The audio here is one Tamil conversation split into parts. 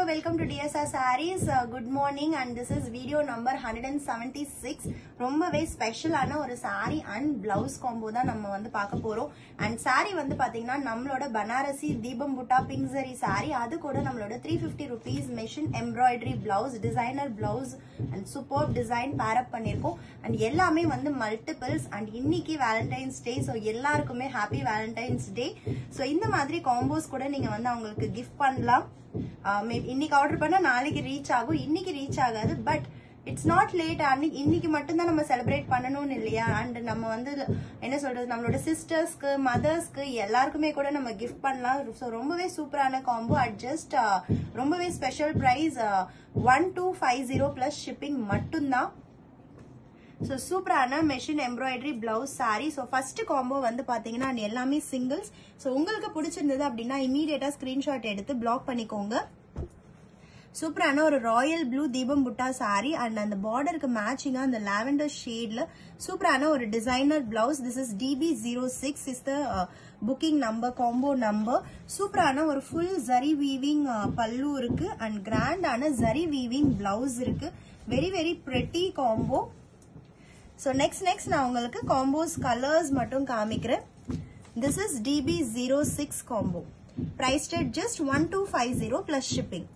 welcome to DSR sarees good morning and this is video number hundred and seventy six ரொம்பவே ஸ்பெஷலான ஒரு saree அண்ட் பிளவுஸ் காம்போ தான் நம்ம வந்து பார்க்க போறோம் அண்ட் saree வந்து பாத்தீங்கன்னா நம்மளோட பனாரசி தீபம் புட்டா பிங்க் சரி saree அது கூட நம்மளோட three fifty rupees machine embroidery blouse designer blouse and super design pair up பண்ணியிருக்கோம் அண்ட் எல்லாமே வந்து மல்டிபிள்ஸ் அண்ட் இன்னைக்கு வேலண்டைன்ஸ் டே ஸோ எல்லாருக்குமே ஹாப்பி வேலண்டைன்ஸ் டே ஸோ இந்த மாதிரி காம்போஸ் கூட நீங்க வந்து அவங்களுக்கு கிஃப்ட் பண்ணலாம் ஆஹ் may- இன்னைக்கு ஆர்டர் பண்ணா நாளைக்கு ரீச் ஆகும் இன்னைக்கு ரீச் ஆகாது பட் இட்ஸ் நாட் லேட் அன்னைக்கு இன்னைக்கு மட்டும்தான் நம்ம செலிப்ரேட் பண்ணணும்னு இல்லையா அண்ட் நம்ம வந்து என்ன சொல்றது நம்மளோட சிஸ்டர்ஸ்க்கு மதர்ஸ்க்கு எல்லாருக்குமே கூட நம்ம கிஃப்ட் பண்ணலாம் ஸோ ரொம்பவே சூப்பரான காம்போ அட் ஜஸ்ட் ரொம்பவே special price one two five zero plus shipping மட்டும்தான் ஸோ சூப்பரான machine embroidery blouse saree so first combo வந்து பாத்தீங்கன்னா அது எல்லாமே சிங்கிள்ஸ் ஸோ உங்களுக்கு பிடிச்சிருந்தது அப்படின்னா இமீடியட்டா ஸ்கிரீன்ஷாட் எடுத்து பிளாக் பண்ணிக்கோங்க சூப்பரான ஒரு ராயல் ப்ளூ தீபம் புட்டா saree அண்ட் அந்த பார்டருக்கு மேட்சிங்கா அந்த லாவெண்டர் ஷேட்ல சூப்பரான ஒரு designer blouse this is DP zero six is the booking number combo number சூப்பரான ஒரு ஃபுல் ஜரி வீவிங் பல்லு இருக்கு அண்ட் கிராண்டான ஜரி வீவிங் பிளவுஸ் இருக்கு very very pretty combo so next next நான் உங்களுக்கு காம்போஸ் கலர்ஸ் மட்டும் காமிக்கிறேன் this is DP zero six combo price just one two five zero plus shipping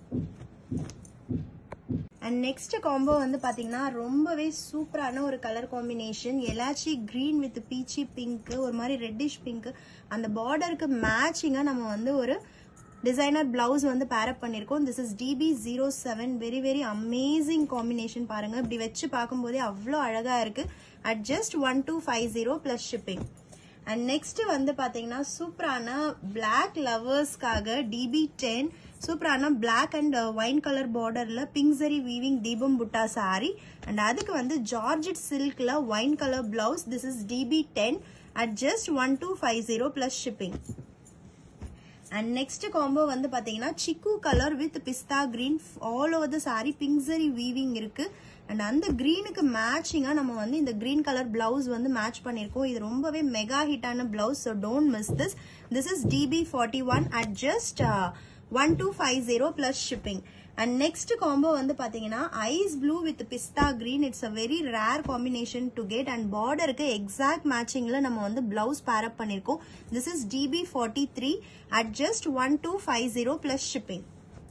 and next combo வந்து பாத்தீங்கன்னா ரொம்பவே சூப்பரான ஒரு colour combination elaichi green with beach pink ஒரு மாதிரி ரெட்டிஷ் பிங்க் அந்த பார்டருக்கு மேட்சிங்கா நம்ம வந்து ஒரு டிசைனர் பிளவுஸ் வந்து பேரப் பண்ணிருக்கோம் this is DP zero seven very very amazing combination பாருங்க இப்படி வச்சு பார்க்கும்போதே அவ்வளோ அழகா இருக்கு at just one two five zero plus shipping and next வந்து பாத்தீங்கன்னா சூப்பரான பிளாக் லவர்ஸ்க்காக டிபி டென் சூப்பரான பிளாக் அண்ட் ஒயின் கலர் பார்டர்ல பிங்க் சரி வீவிங் தீபம் புட்டா saree அண்ட் அதுக்கு வந்து ஜார்ஜெட் சில்க்ல wine colour blouse this is DP ten at just one two five zero plus shipping and next combo வந்து பாத்தீங்கன்னா chikoo colour with pista green all over the sari pink zari weaving இருக்கு அண்ட் அந்த கிரீனுக்கு மேட்சிங்கா நம்ம வந்து இந்த கிரீன் கலர் பிளவுஸ் வந்து மேட்ச் பண்ணிருக்கோம் இது ரொம்பவே மெகா ஹிட்டான blouse so don't miss this this is DP forty one at just one two five zero plus shipping and next combo வந்து பாத்தீங்கன்னா ice blue with pista green it's a very rare combination to get and பார்டருக்கு exact மேட்சிங்ல நம்ம வந்து பிளவுஸ் பேரப் பண்ணிருக்கோம் this is DP forty three at just one two five zero plus shipping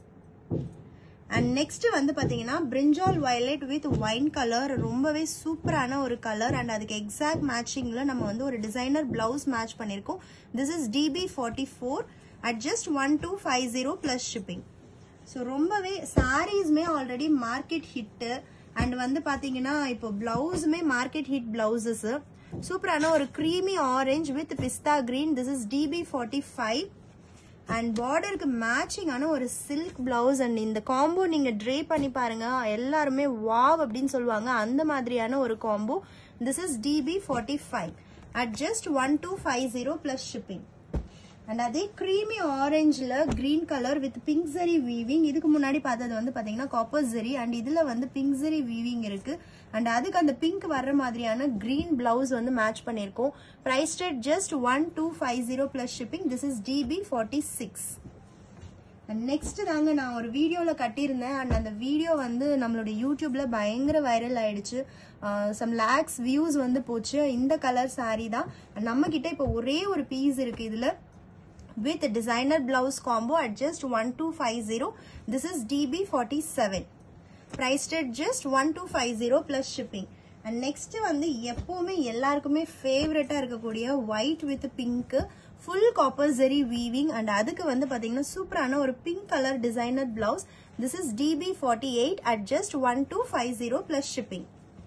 and next வந்து பாத்தீங்கன்னா brinjal violet with wine colour ரொம்பவே சூப்பரான ஒரு கலர் அண்ட் அதுக்கு எக்ஸாக்ட் மேட்சிங்ல நம்ம வந்து ஒரு டிசைனர் பிளவுஸ் மேட்ச் பண்ணிருக்கோம் this is DP forty four at just one two five zero plus shipping so ரொம்பவே சாரீஸ்மே ஆல்ரெடி மார்க்கெட் ஹிட்டு அண்ட் வந்து பாத்தீங்கன்னா இப்போ பிளவுஸுமே மார்க்கெட் ஹிட் பிளவுசஸ் சூப்பரான ஒரு creamy orange with pista green this is DP forty five and பார்டருக்கு மேட்சிங்கான ஒரு சில்க் பிளவுஸ் அண்ட் இந்த காம்போ நீங்க ட்ரே பண்ணி பாருங்க எல்லாருமே வாவ் அப்படின்னு சொல்லுவாங்க அந்த மாதிரியான ஒரு combo this is DP forty five at just one two five zero plus shipping and அதே க்ரீமி ஆரஞ்சில் green colour with pink zari weaving இதுக்கு முன்னாடி பார்த்தது வந்து பார்த்தீங்கன்னா காப்பர் சரி அண்ட் இதில் வந்து பிங்க் சரி வீவிங் இருக்கு அண்ட் அதுக்கு அந்த பிங்க் வர்ற மாதிரியான கிரீன் பிளவுஸ் வந்து மேட்ச் பண்ணியிருக்கோம் price rate just one two five zero plus shipping this is DP forty six and next தாங்க நான் ஒரு வீடியோவில் கட்டியிருந்தேன் அண்ட் அந்த வீடியோ வந்து நம்மளோட யூடியூப்ல பயங்கர வைரல் ஆயிடுச்சு சம் லேக்ஸ் வியூஸ் வந்து போச்சு இந்த கலர் saree தான் And நம்ம கிட்ட இப்போ ஒரே ஒரு பீஸ் இருக்கு இதுல with designer blouse combo at just 1250 this is db47 priced at just 1250 plus shipping and next வந்து எப்பவுமே எல்லாருக்குமே ஃபேவரட்டா இருக்கக்கூடிய white with pink full copper zari weaving and அதுக்கு வந்து பாத்தீங்கன்னா சூப்பரான ஒரு pink colour designer blouse this is DP forty eight at just one two five zero plus shipping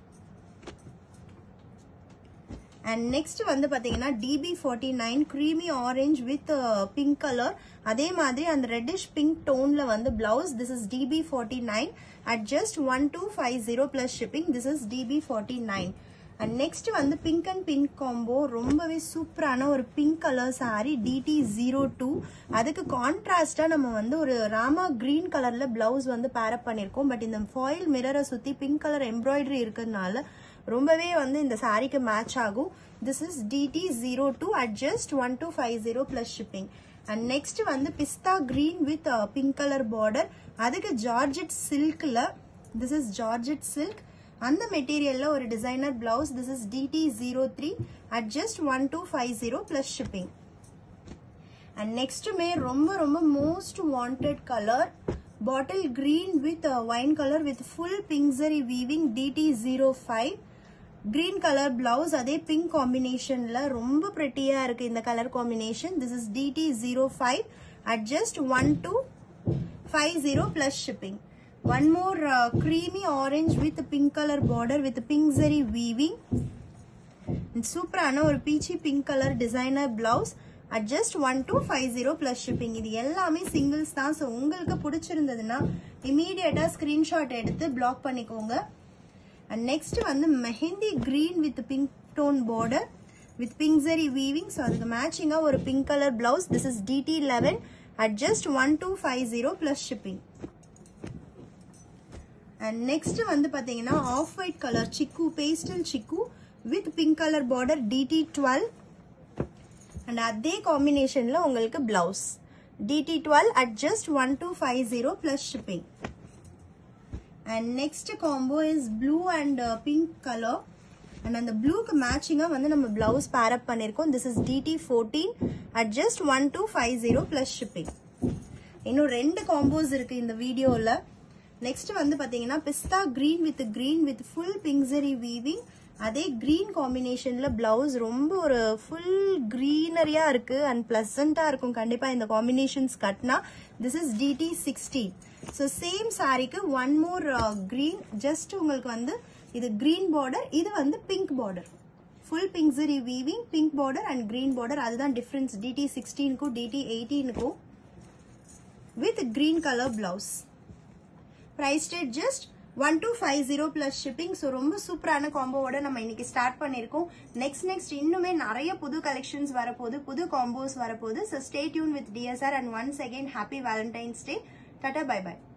and next வந்து பாத்தீங்கன்னா DP forty nine creamy orange with pink colour அதே மாதிரி அந்த ரெட்டிஷ் பிங்க் டோன்ல வந்து blouse this is DP forty nine at just one two five zero plus shipping this is DP forty nine and next வந்து பிங்க் அண்ட் பிங்க் காம்போ ரொம்பவே சூப்பரான ஒரு pink colour saree DD zero two அதுக்கு கான்ட்ராஸ்டா நம்ம வந்து ஒரு ராமா கிரீன் கலர்ல பிளவுஸ் வந்து பேரப் பண்ணிருக்கோம் பட் இந்த ஃபாயில் மிரரை சுத்தி பிங்க் கலர் எம்ப்ராய்டரி இருக்கிறதுனால ரொம்பவே வந்து இந்த சாரிக்கு மேட்ச் ஆகும் this is DD zero two at just one two five zero plus shipping and next வந்து pista green with pink colour border அதுக்கு ஜார்ஜெட் சில்க்ல திஸ் இஸ் ஜார்ஜெட் சில்க் அந்த மெட்டீரியல்ல ஒரு designer blouse this is DD zero three at just one two five zero plus shipping and நெக்ஸ்ட்டுமே ரொம்ப ரொம்ப most wanted colour bottle green with wine colour with full பிங்ஸரி weaving DD zero five green colour blouse அதே பிங்க் காம்பினேஷன்ல ரொம்ப ப்ரெட்டியா இருக்கு இந்த colour combination this is DD zero five at just one two five zero plus shipping one more creamy orange with pink colour border with pink zari weaving சூப்பரான ஒரு peachy pink colour designer blouse at just one two five zero plus shipping இது எல்லாமே சிங்கிள்ஸ் தான் ஸோ உங்களுக்கு பிடிச்சிருந்ததுன்னா இமீடியட்டா ஸ்கிரீன்ஷாட் எடுத்து பிளாக் பண்ணிக்கோங்க அண்ட் நெக்ஸ்ட் வந்து mehndi green with pink tone border with pink zari weaving so அதுக்கு மேட்சிங்காக ஒரு pink colour blouse this is DD eleven at just one two five zero plus shipping and next வந்து பாத்தீங்கன்னா off white colour chikoo pastel chikoo with pink colour border DD twelve and அதே காம்பினேஷன்ல உங்களுக்கு blouse DD twelve at just one two five zero plus shipping and next combo is blue and pink colour and அந்த ப்ளூக்கு மேட்சிங்காக வந்து நம்ம பிளவுஸ் பேரப் பண்ணியிருக்கோம் this is DD fourteen at just one two five zero plus shipping இன்னும் ரெண்டு காம்போஸ் இருக்கு இந்த வீடியோவில் நெக்ஸ்ட் வந்து பாத்தீங்கன்னா pista green with green with full பிங்ஸரி வீவிங் அதே கிரீன் காம்பினேஷன்ல பிளவுஸ் ரொம்ப ஒரு ஃபுல் கிரீனரியா இருக்கு அண்ட் பிளசண்டா இருக்கும் கண்டிப்பா இந்த காம்பினேஷன்ஸ் கட்னா this is DD sixteen so same சாரிக்கு ஒன் மோர் கிரீன் ஜஸ்ட் உங்களுக்கு வந்து இது கிரீன் பார்டர் இது வந்து பிங்க் பார்டர் ஃபுல் பிங்ஸரி weaving pink border and green border அதுதான் டிஃபரன்ஸ் டிடி சிக்ஸ்டீனுக்கும் டிடி எயிட்டீனுக்கும் with green colour blouse price rate just one two five zero plus shipping so ரொம்ப சூப்பரான காம்போவோட நம்ம இன்னைக்கு ஸ்டார்ட் பண்ணியிருக்கோம் நெக்ஸ்ட் நெக்ஸ்ட் இன்னுமே நிறைய புது கலெக்ஷன்ஸ் வரப்போகுது புது காம்போஸ் வரப்போகுது so stay tuned with DSR and once again happy Valentine's day tata bye by